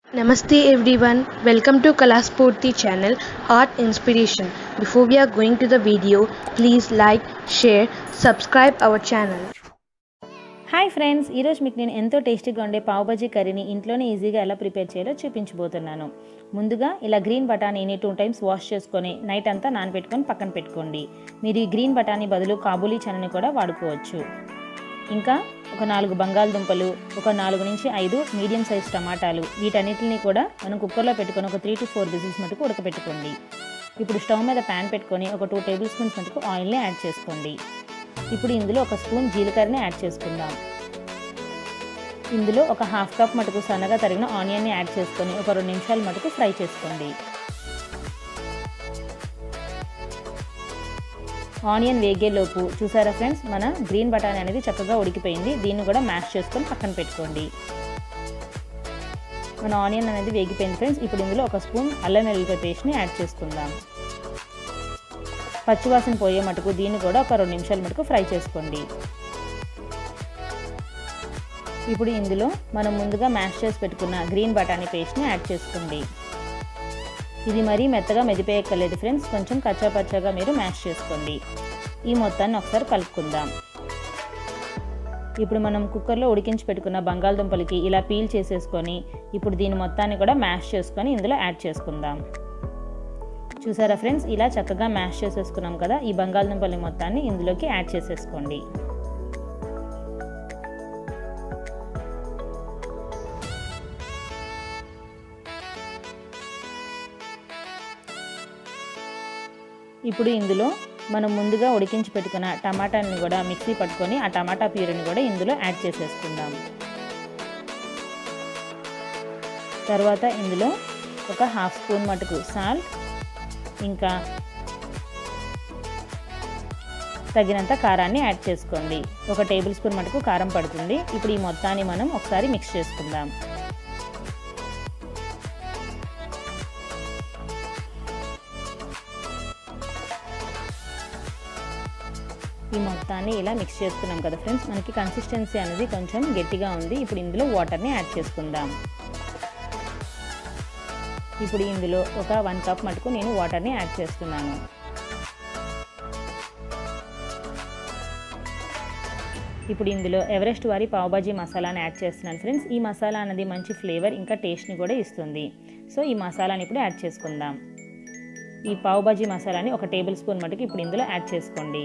Namaste everyone, welcome to Kalaspurti channel Art Inspiration. Before we are going to the video, please like, share, subscribe our channel. Hi friends ఈరోజు మీకు నేను ఎంతో టేస్టీగా ఉండే పావుబజీ కర్రీని ఇంట్లోనే ఈజీగా ఎలా ప్రిపేర్ చేయాలో చూపించబోతున్నాను ముందుగా ఇలా గ్రీన్ బఠానీని టూ టైమ్స్ వాష్ చేసుకొని నైట్ అంతా నానబెట్టుకొని పక్కన పెట్టుకోండి మీరు ఈ గ్రీన్ బఠానీ బదులు కాబూలీ చనని కూడా వాడుకోవచ్చు ఇంకా ఒక నాలుగు బంగాళదుంపలు ఒక నాలుగు నుంచి ఐదు మీడియం సైజ్ టమాటాలు వీటన్నిటిని కూడా మనం కుక్కర్లో పెట్టుకొని ఒక త్రీ టు ఫోర్ విజిల్స్ మటుకు ఉడకపెట్టుకోండి ఇప్పుడు స్టవ్ మీద ప్యాన్ పెట్టుకొని ఒక టూ టేబుల్ స్పూన్స్ మటుకు ఆయిల్ని యాడ్ చేసుకోండి ఇప్పుడు ఇందులో ఒక స్పూన్ జీలకర్రని యాడ్ చేసుకుందాం ఇందులో ఒక హాఫ్ కప్ మటుకు సన్నగా తరిగిన ఆనియన్ని యాడ్ చేసుకొని ఒక రెండు నిమిషాలు మటుకు ఫ్రై చేసుకోండి ఆనియన్ వేగేలోపు చూసారా ఫ్రెండ్స్ మన గ్రీన్ బటానీ అనేది చక్కగా ఉడికిపోయింది దీన్ని కూడా మ్యాష్ చేసుకొని పక్కన పెట్టుకోండి మన ఆనియన్ అనేది వేగిపోయింది ఫ్రెండ్స్ ఇప్పుడు ఇందులో ఒక స్పూన్ అల్లం వెల్లుల్లిపాయ పేస్ట్ని యాడ్ చేసుకుందాం పచ్చివాసన పోయే మటుకు దీన్ని కూడా ఒక రెండు నిమిషాల మటుకు ఫ్రై చేసుకోండి ఇప్పుడు ఇందులో మనం ముందుగా మ్యాష్ చేసి పెట్టుకున్న గ్రీన్ బఠానీ పేస్ట్ని యాడ్ చేసుకోండి ఇది మరీ మెత్తగా మెదిపేయక్కర్లేదు ఫ్రెండ్స్ కొంచెం కచ్చాపచ్చాగా మీరు మ్యాష్ చేసుకోండి ఈ మొత్తాన్ని ఒకసారి కలుపుకుందాం ఇప్పుడు మనం కుక్కర్లో ఉడికించి పెట్టుకున్న బంగాళదుంపలకి ఇలా పీల్ చేసేసుకొని ఇప్పుడు దీని మొత్తాన్ని కూడా మ్యాష్ చేసుకొని ఇందులో యాడ్ చేసుకుందాం చూసారా ఫ్రెండ్స్ ఇలా చక్కగా మ్యాష్ చేసేసుకున్నాం కదా ఈ బంగాళదుంపల్ని మొత్తాన్ని ఇందులోకి యాడ్ చేసేసుకోండి ఇప్పుడు ఇందులో మనం ముందుగా ఉడికించి పెట్టుకున్న టమాటాని కూడా మిక్సీ పట్టుకొని ఆ టమాటా ప్యూరిని కూడా ఇందులో యాడ్ చేసేసుకుందాం తర్వాత ఇందులో ఒక హాఫ్ స్పూన్ మటుకు సాల్ట్ ఇంకా తగినంత కారాన్ని యాడ్ చేసుకోండి ఒక టేబుల్ స్పూన్ మటుకు కారం పడుతుంది ఇప్పుడు ఈ మొత్తాన్ని మనం ఒకసారి మిక్స్ చేసుకుందాం ఈ మొత్తాన్ని ఇలా మిక్స్ చేసుకున్నాం కదా ఫ్రెండ్స్ మనకి కన్సిస్టెన్సీ అనేది కొంచెం గట్టిగా ఉంది ఇప్పుడు ఇందులో వాటర్ని యాడ్ చేసుకుందాం ఇప్పుడు ఇందులో ఒక వన్ కప్ మటుకు నేను వాటర్ని యాడ్ చేస్తున్నాను ఇప్పుడు ఇందులో ఎవరెస్ట్ వారి పావుబాజీ మసాలాని యాడ్ చేస్తున్నాను ఫ్రెండ్స్ ఈ మసాలా అనేది మంచి ఫ్లేవర్ ఇంకా టేస్ట్ని కూడా ఇస్తుంది సో ఈ మసాలాని ఇప్పుడు యాడ్ చేసుకుందాం ఈ పావుబాజీ మసాలాని ఒక టేబుల్ స్పూన్ మటుకు ఇప్పుడు ఇందులో యాడ్ చేసుకోండి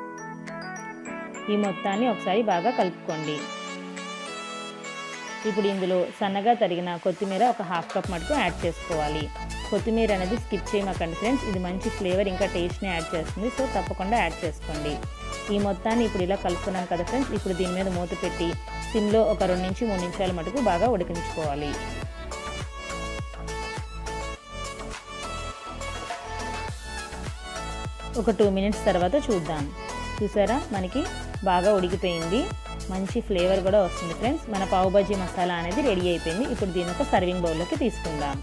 ఈ మొత్తాన్ని ఒకసారి బాగా కలుపుకోండి ఇప్పుడు ఇందులో సన్నగా తరిగిన కొత్తిమీర ఒక హాఫ్ కప్ మటుకు యాడ్ చేసుకోవాలి కొత్తిమీర అనేది స్కిప్ చేయమాకండి ఫ్రెండ్స్ ఇది మంచి ఫ్లేవర్ ఇంకా టేస్ట్ని యాడ్ చేస్తుంది సో తప్పకుండా యాడ్ చేసుకోండి ఈ మొత్తాన్ని ఇప్పుడు ఇలా కలుపుకున్నాం కదా ఫ్రెండ్స్ ఇప్పుడు దీని మీద మూత పెట్టి సిమ్లో ఒక రెండు నుంచి మూడు నిమిషాల మటుకు బాగా ఉడికించుకోవాలి ఒక టూ మినిట్స్ తర్వాత చూద్దాం చూసారా మనకి బాగా ఉడికిపోయింది మంచి ఫ్లేవర్ కూడా వస్తుంది ఫ్రెండ్స్ మన పావు బజ్జీ మసాలా అనేది రెడీ అయిపోయింది ఇప్పుడు దీని ఒక సర్వింగ్ బౌల్లోకి తీసుకుందాం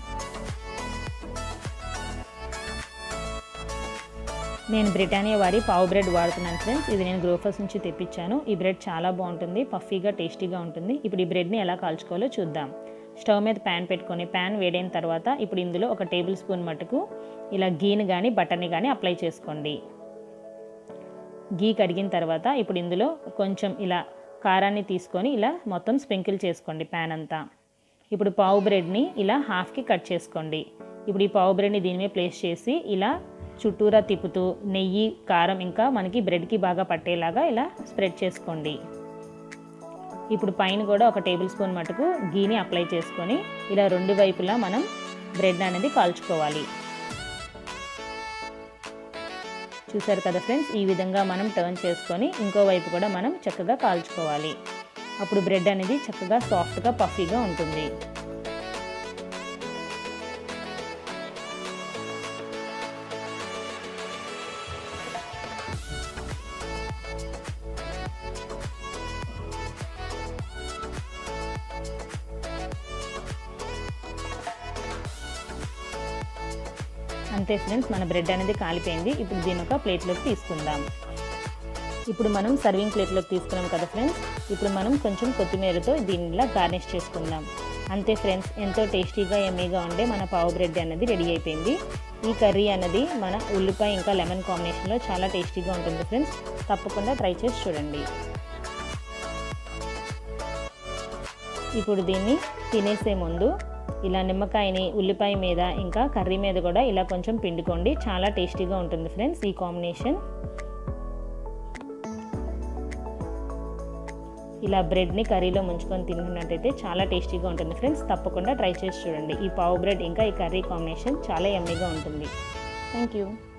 నేను బ్రిటానియా వారి పావు బ్రెడ్ వాడుతున్నాను ఫ్రెండ్స్ ఇది నేను గ్రోఫర్స్ నుంచి తెప్పించాను ఈ బ్రెడ్ చాలా బాగుంటుంది పఫీగా టేస్టీగా ఉంటుంది ఇప్పుడు ఈ బ్రెడ్ని ఎలా కాల్చుకోవాలో చూద్దాం స్టవ్ మీద ప్యాన్ పెట్టుకొని ప్యాన్ వేడైన తర్వాత ఇప్పుడు ఇందులో ఒక టేబుల్ స్పూన్ మటుకు ఇలా గీని కానీ బటర్ని కానీ అప్లై చేసుకోండి గీ కడిగిన తర్వాత ఇప్పుడు ఇందులో కొంచెం ఇలా కారాన్ని తీసుకొని ఇలా మొత్తం స్ప్రింకిల్ చేసుకోండి ప్యాన్ అంతా ఇప్పుడు పావు బ్రెడ్ని ఇలా హాఫ్కి కట్ చేసుకోండి ఇప్పుడు ఈ పావు బ్రెడ్ని దీని మీద ప్లేస్ చేసి ఇలా చుట్టూరా తిప్పుతూ నెయ్యి కారం ఇంకా మనకి బ్రెడ్కి బాగా పట్టేలాగా ఇలా స్ప్రెడ్ చేసుకోండి ఇప్పుడు పైన కూడా ఒక టేబుల్ స్పూన్ మటుకు గీని అప్లై చేసుకొని ఇలా రెండు వైపులా మనం బ్రెడ్ అనేది కాల్చుకోవాలి చూసారు కదా ఫ్రెండ్స్ ఈ విధంగా మనం టర్న్ చేసుకొని ఇంకో వైపు కూడా మనం చక్కగా కాల్చుకోవాలి అప్పుడు బ్రెడ్ అనేది చక్కగా సాఫ్ట్గా పఫీగా ఉంటుంది అంతే ఫ్రెండ్స్ మన బ్రెడ్ అనేది కాలిపోయింది ఇప్పుడు దీని ఒక ప్లేట్లోకి తీసుకుందాం ఇప్పుడు మనం సర్వింగ్ ప్లేట్లోకి తీసుకున్నాం కదా ఫ్రెండ్స్ ఇప్పుడు మనం కొంచెం కొత్తిమీరతో దీనిలా గార్నిష్ చేసుకుందాం అంతే ఫ్రెండ్స్ ఎంతో టేస్టీగా ఎమ్మీగా ఉండే మన పావు బ్రెడ్ అనేది రెడీ అయిపోయింది ఈ కర్రీ అనేది మన ఉల్లిపాయ ఇంకా లెమన్ కాంబినేషన్లో చాలా టేస్టీగా ఉంటుంది ఫ్రెండ్స్ తప్పకుండా ట్రై చేసి చూడండి ఇప్పుడు దీన్ని తినేసే ముందు ఇలా నిమ్మకాయని ఉల్లిపాయ మీద ఇంకా కర్రీ మీద కూడా ఇలా కొంచెం పిండుకోండి చాలా టేస్టీగా ఉంటుంది ఫ్రెండ్స్ ఈ కాంబినేషన్ ఇలా బ్రెడ్ని కర్రీలో ముంచుకొని తింటున్నట్టయితే చాలా టేస్టీగా ఉంటుంది ఫ్రెండ్స్ తప్పకుండా ట్రై చేసి చూడండి ఈ పావు బ్రెడ్ ఇంకా ఈ కర్రీ కాంబినేషన్ చాలా ఎమ్మీగా ఉంటుంది థ్యాంక్ యూ